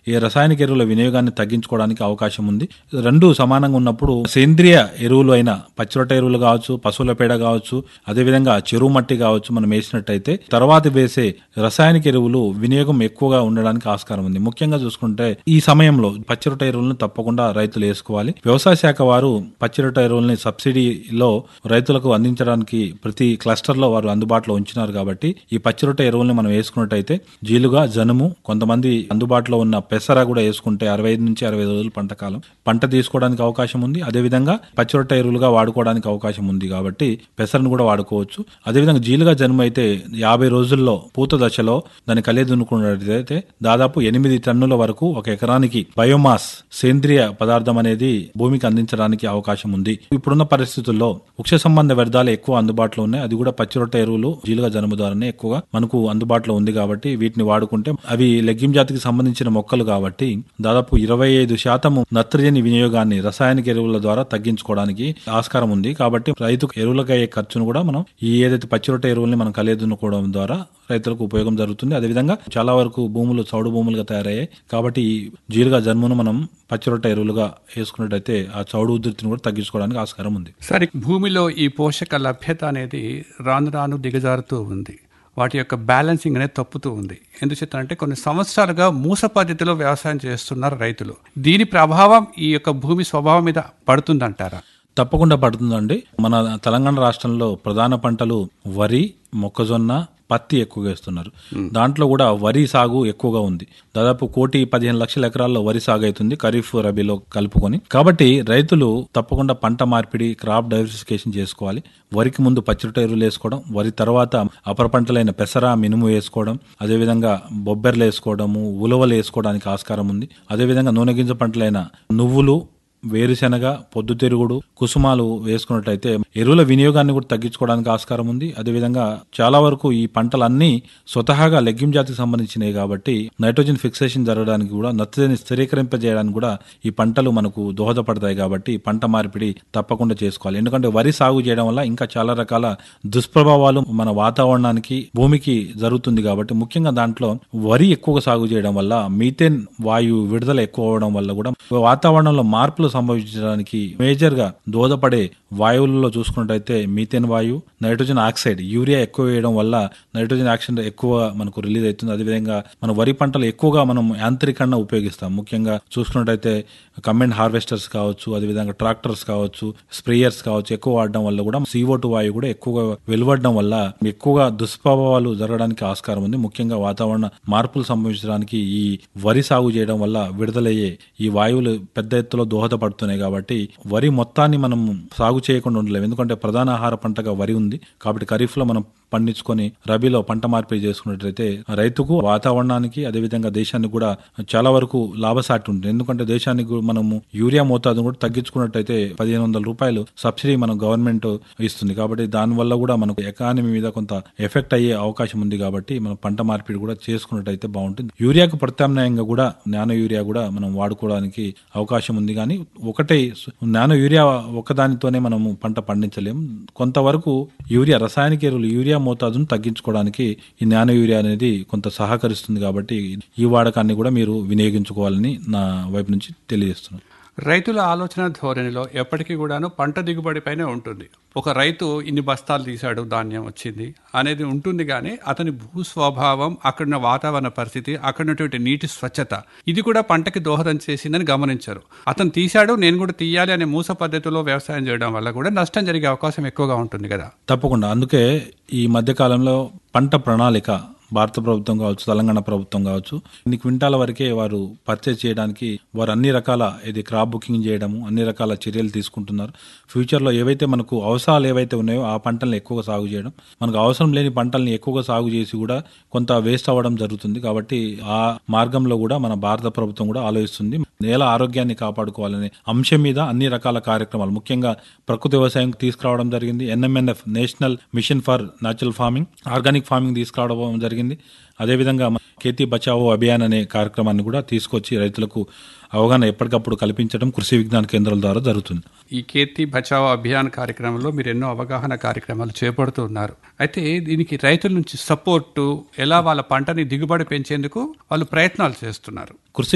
ఈ రసాయనిక ఎరువుల వినియోగాన్ని తగ్గించుకోవడానికి అవకాశం ఉంది రెండు సమానంగా ఉన్నప్పుడు సేంద్రియ ఎరువులు అయిన పచ్చిరొట్ట ఎరువులు కావచ్చు పశువుల పేడ కావచ్చు అదేవిధంగా చెరువు మట్టి కావచ్చు మనం వేసినట్టయితే తర్వాత వేసే రసాయనిక ఎరువులు వినియోగం ఎక్కువగా ఉండడానికి ఆస్కారం ఉంది ముఖ్యంగా చూసుకుంటే ఈ సమయంలో పచ్చిరొట్ట ఎరువులను తప్పకుండా రైతులు వేసుకోవాలి వ్యవసాయ శాఖ వారు పచ్చిరొట్ట ఎరువుల్ని సబ్సిడీలో రైతులకు అందించడానికి ప్రతి క్లస్టర్ లో వారు అందుబాటులో ఉంచినారు కాబట్టి ఈ పచ్చిరొట్ట ఎరువుల్ని మనం వేసుకున్నట్టయితే జీలుగా జనుము కొంతమంది అందుబాటులో ఉన్న పెసర కూడా వేసుకుంటే అరవై ఐదు నుంచి అరవై ఐదు రోజులు పంట కాలం పంట తీసుకోవడానికి అవకాశం ఉంది అదేవిధంగా పచ్చిరొట్ట ఎరువులుగా వాడుకోవడానికి అవకాశం ఉంది కాబట్టి పెసరను కూడా వాడుకోవచ్చు అదేవిధంగా జీలుగా జన్మ అయితే యాభై రోజుల్లో పూత దశలో దాన్ని కలియ దున్నుకున్నట్లయితే దాదాపు ఎనిమిది టన్నుల వరకు ఒక ఎకరానికి బయోమాస్ సేంద్రియ పదార్థం అనేది భూమికి అందించడానికి అవకాశం ఉంది ఇప్పుడున్న పరిస్థితుల్లో వృక్ష సంబంధ వ్యర్థాలు ఎక్కువ అందుబాటులో ఉన్నాయి అది కూడా పచ్చిరొట్ట ఎరువులు జీలుగా జనుము ద్వారానే ఎక్కువగా మనకు అందుబాటులో ఉంది కాబట్టి వీటిని వాడుకుంటే అవి లెగ్గిం జాతికి సంబంధించిన మొక్కలు కాబట్టి దాదాపు ఇరవై ఐదు శాతం నత్రజని వినియోగాన్ని రసాయనిక ఎరువుల ద్వారా తగ్గించుకోవడానికి ఆస్కారం ఉంది కాబట్టి రైతుకు ఎరువులకు అయ్యే ఖర్చును కూడా మనం ఈ ఏదైతే పచ్చిరొట్ట ఎరువుల్ని మనం కలియదున్నుకోవడం ద్వారా రైతులకు ఉపయోగం జరుగుతుంది అదేవిధంగా చాలా వరకు భూములు చౌడు భూములుగా తయారయ్యాయి కాబట్టి ఈ జీలుగా జన్మును మనం పచ్చిరొట్ట ఎరువులుగా వేసుకున్నట్టయితే ఆ చౌడు ఉధృతిని కూడా తగ్గించుకోవడానికి ఆస్కారం ఉంది సరే భూమిలో ఈ పోషక లభ్యత అనేది రాను రాను దిగజారుతూ ఉంది వాటి యొక్క బ్యాలెన్సింగ్ అనేది తప్పుతూ ఉంది ఎందుచేత అంటే కొన్ని సంవత్సరాలుగా మూస పద్ధతిలో వ్యవసాయం చేస్తున్నారు రైతులు దీని ప్రభావం ఈ యొక్క భూమి స్వభావం మీద పడుతుందంటారా తప్పకుండా పడుతుందండి మన తెలంగాణ రాష్ట్రంలో ప్రధాన పంటలు వరి మొక్కజొన్న పత్తి ఎక్కువగా వేస్తున్నారు దాంట్లో కూడా వరి సాగు ఎక్కువగా ఉంది దాదాపు కోటి పదిహేను లక్షల ఎకరాల్లో వరి సాగు అవుతుంది ఖరీఫ్ రబీలో కలుపుకొని కాబట్టి రైతులు తప్పకుండా పంట మార్పిడి క్రాప్ డైవర్సిఫికేషన్ చేసుకోవాలి వరికి ముందు పచ్చిరొట్ట ఎరువులు వేసుకోవడం వరి తర్వాత అపర పంటలైన పెసర మినుము వేసుకోవడం అదేవిధంగా బొబ్బెర్లు వేసుకోవడము ఉలవలు వేసుకోవడానికి ఆస్కారం ఉంది అదేవిధంగా నూనె గింజ పంటలైన నువ్వులు వేరుశెనగ పొద్దుతిరుగుడు కుసుమాలు వేసుకున్నట్టయితే ఎరువుల వినియోగాన్ని కూడా తగ్గించుకోవడానికి ఆస్కారం ఉంది అదేవిధంగా చాలా వరకు ఈ పంటలన్నీ స్వతహాగా లెగ్గిం జాతికి సంబంధించినవి కాబట్టి నైట్రోజన్ ఫిక్సేషన్ జరగడానికి కూడా నత్రజని స్థిరీకరింపజేయడానికి కూడా ఈ పంటలు మనకు దోహదపడతాయి కాబట్టి పంట మార్పిడి తప్పకుండా చేసుకోవాలి ఎందుకంటే వరి సాగు చేయడం వల్ల ఇంకా చాలా రకాల దుష్ప్రభావాలు మన వాతావరణానికి భూమికి జరుగుతుంది కాబట్టి ముఖ్యంగా దాంట్లో వరి ఎక్కువగా సాగు చేయడం వల్ల మీథేన్ వాయువు విడుదల ఎక్కువ అవడం వల్ల కూడా వాతావరణంలో మార్పులు సంభవించడానికి మేజర్ గా దోహదపడే వాయువులలో చూసుకున్నట్టయితే మీథేన్ వాయువు నైట్రోజన్ ఆక్సైడ్ యూరియా ఎక్కువ వేయడం వల్ల నైట్రోజన్ ఆక్సైడ్ ఎక్కువ మనకు రిలీజ్ అవుతుంది అదేవిధంగా మన వరి పంటలు ఎక్కువగా మనం యాంత్రికంగా ఉపయోగిస్తాం ముఖ్యంగా చూసుకున్నట్టయితే కమెండ్ హార్వెస్టర్స్ కావచ్చు అదేవిధంగా ట్రాక్టర్స్ కావచ్చు స్ప్రేయర్స్ కావచ్చు ఎక్కువ వాడడం వల్ల కూడా సిఓ టూ వాయువు కూడా ఎక్కువగా వెలువడడం వల్ల ఎక్కువగా దుష్ప్రభావాలు జరగడానికి ఆస్కారం ఉంది ముఖ్యంగా వాతావరణ మార్పులు సంభవించడానికి ఈ వరి సాగు చేయడం వల్ల విడుదలయ్యే ఈ వాయువులు పెద్ద ఎత్తులో దోహదపడుతున్నాయి కాబట్టి వరి మొత్తాన్ని మనం సాగు చేయకుండా ఉండలేము ఎందుకంటే ప్రధాన ఆహార పంటగా వరి ఉంది కాబట్టి ఖరీఫ్ లో మనం పండించుకొని రబీలో పంట మార్పిడి చేసుకున్నట్లయితే రైతుకు వాతావరణానికి అదేవిధంగా దేశానికి కూడా చాలా వరకు లాభసాటి ఉంటుంది ఎందుకంటే దేశానికి కూడా మనము యూరియా మోతాదును కూడా తగ్గించుకున్నట్టయితే పదిహేను వందల రూపాయలు సబ్సిడీ మనం గవర్నమెంట్ ఇస్తుంది కాబట్టి దాని వల్ల కూడా మనకు ఎకానమీ మీద కొంత ఎఫెక్ట్ అయ్యే అవకాశం ఉంది కాబట్టి మనం పంట మార్పిడి కూడా చేసుకున్నట్టయితే బాగుంటుంది యూరియాకు ప్రత్యామ్నాయంగా కూడా నానో యూరియా కూడా మనం వాడుకోవడానికి అవకాశం ఉంది కానీ ఒకటే నానో యూరియా ఒకదానితోనే మనము పంట పండించలేము కొంతవరకు యూరియా రసాయనిక ఎరువులు యూరియా మోతాదును తగ్గించుకోవడానికి ఈ నానో యూరియా అనేది కొంత సహకరిస్తుంది కాబట్టి ఈ వాడకాన్ని కూడా మీరు వినియోగించుకోవాలని నా వైపు నుంచి తెలియజేస్తున్నాను రైతుల ఆలోచన ధోరణిలో ఎప్పటికీ కూడాను పంట దిగుబడిపైనే ఉంటుంది ఒక రైతు ఇన్ని బస్తాలు తీశాడు ధాన్యం వచ్చింది అనేది ఉంటుంది కానీ అతని భూ స్వభావం అక్కడున్న వాతావరణ పరిస్థితి అక్కడున్నటువంటి నీటి స్వచ్ఛత ఇది కూడా పంటకి దోహదం చేసిందని గమనించారు అతను తీశాడు నేను కూడా తీయాలి అనే మూస పద్ధతిలో వ్యవసాయం చేయడం వల్ల కూడా నష్టం జరిగే అవకాశం ఎక్కువగా ఉంటుంది కదా తప్పకుండా అందుకే ఈ మధ్య కాలంలో పంట ప్రణాళిక భారత ప్రభుత్వం కావచ్చు తెలంగాణ ప్రభుత్వం కావచ్చు ఇన్ని క్వింటాల వరకే వారు పర్చేజ్ చేయడానికి వారు అన్ని రకాల ఇది క్రాప్ బుకింగ్ చేయడము అన్ని రకాల చర్యలు తీసుకుంటున్నారు ఫ్యూచర్లో ఏవైతే మనకు అవసరాలు ఏవైతే ఉన్నాయో ఆ పంటల్ని ఎక్కువగా సాగు చేయడం మనకు అవసరం లేని పంటల్ని ఎక్కువగా సాగు చేసి కూడా కొంత వేస్ట్ అవ్వడం జరుగుతుంది కాబట్టి ఆ మార్గంలో కూడా మన భారత ప్రభుత్వం కూడా ఆలోచిస్తుంది నేల ఆరోగ్యాన్ని కాపాడుకోవాలనే అంశం మీద అన్ని రకాల కార్యక్రమాలు ముఖ్యంగా ప్రకృతి వ్యవసాయం తీసుకురావడం జరిగింది NMNF national mission for natural farming organic farming తీసుకురావడం జరిగింది అదేవిధంగా ఖేతీ బచావో అభియాన్ అనే కార్యక్రమాన్ని కూడా తీసుకొచ్చి రైతులకు అవగాహన ఎప్పటికప్పుడు కల్పించడం కృషి విజ్ఞాన కేంద్రాల ద్వారా జరుగుతుంది ఈ కీర్తి బచావో అభియాన్ కార్యక్రమంలో మీరు ఎన్నో అవగాహన కార్యక్రమాలు చేపడుతున్నారు అయితే దీనికి రైతుల నుంచి సపోర్టు ఎలా వాళ్ళ పంటని దిగుబడి పెంచేందుకు వాళ్ళు ప్రయత్నాలు చేస్తున్నారు కృషి